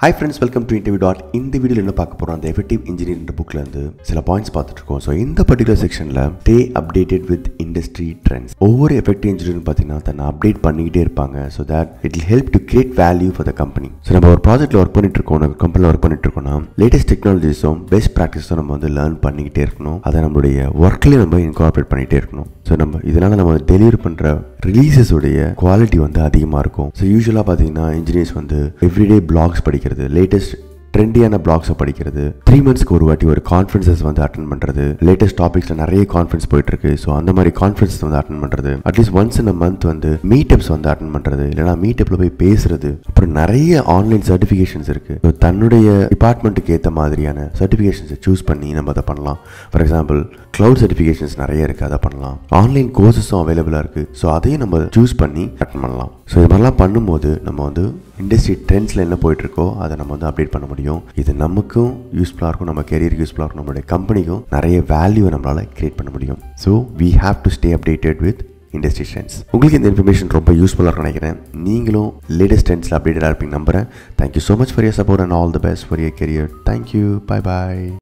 hi friends welcome to interview dot இந்த வீடியோவில் என்ன பார்க்க போகிறோம் அந்த எஃபெக்டிவ் இன்ஜினியரிங் புக்கில் இருந்து சில பாயிண்ட்ஸ் பார்த்துட்டு இருக்கோம் ஸோ இந்த பர்டிகுலர் செக்ஷனில் stay updated with industry trends ஒவ்வொரு எஃபெக்டிவ் இன்ஜினியரிங் பார்த்தீங்கன்னா தன்னை அப்டேட் பண்ணிக்கிட்டே இருப்பாங்க so that it will help to create value for the company so நம்ம ஒரு ப்ராஜெக்ட்டில் ஒர்க் பண்ணிட்டு இருக்கோம் ஒரு கம்பெனியில் ஒர்க் பண்ணிட்டு இருக்கோம்னா லேட்டஸ்ட் டெக்னாலஜிஸும் பெஸ்ட் ப்ராக்டிஸும் நம்ம வந்து லேர்ன் பண்ணிக்கிட்டே இருக்கணும் அதை நம்மளுடைய ஒர்க்லேயே நம்ம இன்கார்பரேட் பண்ணிகிட்டே இருக்கணும் ஸோ நம்ம இதனால் நம்ம டெலிவரி பண்ணுற ரிலீசஸ் உடைய குவாலிட்டி வந்து அதிகமாக இருக்கும் ஸோ யூஸ்வலாக பார்த்தீங்கன்னா இன்ஜினியர்ஸ் வந்து எவ்ரிடே பிளாக்ஸ் படிக்கிறது லேட்டஸ்ட் ட்ரெண்டியான பிளாக்ஸை படிக்கிறது த்ரீ மந்த்ஸ்க்கு ஒரு வாட்டி ஒரு கான்ஃபரன்சஸ் வந்து அட்டன் பண்ணுறது லேட்டஸ்ட் டாபிக்ஸில் நிறைய கான்ஃபரன்ஸ் போயிட்டு இருக்கு ஸோ அந்த மாதிரி கான்ஃபரன்ஸ் வந்து அட்டன் பண்ணுறது at least once in a month வந்து மீட்டப்ஸ் வந்து அட்டன் பண்ணுறது இல்லைனா மீட்டப்பில் போய் பேசுறது அப்புறம் நிறைய ஆன்லைன் சர்டிஃபிகேஷன்ஸ் இருக்கு ஸோ தன்னுடைய டிபார்ட்மெண்ட்டுக்கு ஏற்ற மாதிரியான சர்டிஃபிகேஷன்ஸை சூஸ் பண்ணி நம்ம அதை பண்ணலாம் ஃபார் எக்ஸாம்பிள் க்ளவுட் சர்டிஃபிகேஷன்ஸ் நிறைய இருக்குது அதை பண்ணலாம் ஆன்லைன் கோர்சஸும் அவைலபிளாக இருக்குது ஸோ அதையும் நம்ம சூஸ் பண்ணி அட்டன் பண்ணலாம் ஸோ இது மாதிரிலாம் பண்ணும்போது நம்ம வந்து இண்டஸ்ட்ரி ட்ரெண்ட்ஸில் என்ன போயிட்டுருக்கோ அதை நம்ம வந்து அப்டேட் பண்ண முடியும் இது நமக்கும் யூஸ்ஃபுல்லாக இருக்கும் நம்ம கெரியருக்கு யூஸ்ஃபுல்லாக இருக்கும் நம்மளுடைய கம்பெனிக்கும் நிறைய வேல்யூவை நம்மளால் கிரியேட் பண்ண முடியும் so we have to stay updated with industry trends உங்களுக்கு இந்த இன்ஃபர்மேஷன் ரொம்ப யூஸ்ஃபுல்லாக இருக்கும் நினைக்கிறேன் நீங்களும் லேட்டஸ்ட் ட்ரெண்ட்ஸில் அப்டேட்டடாக இருப்பீங்க நம்புறேன் thank you so much for your support and all the best for your career thank you bye bye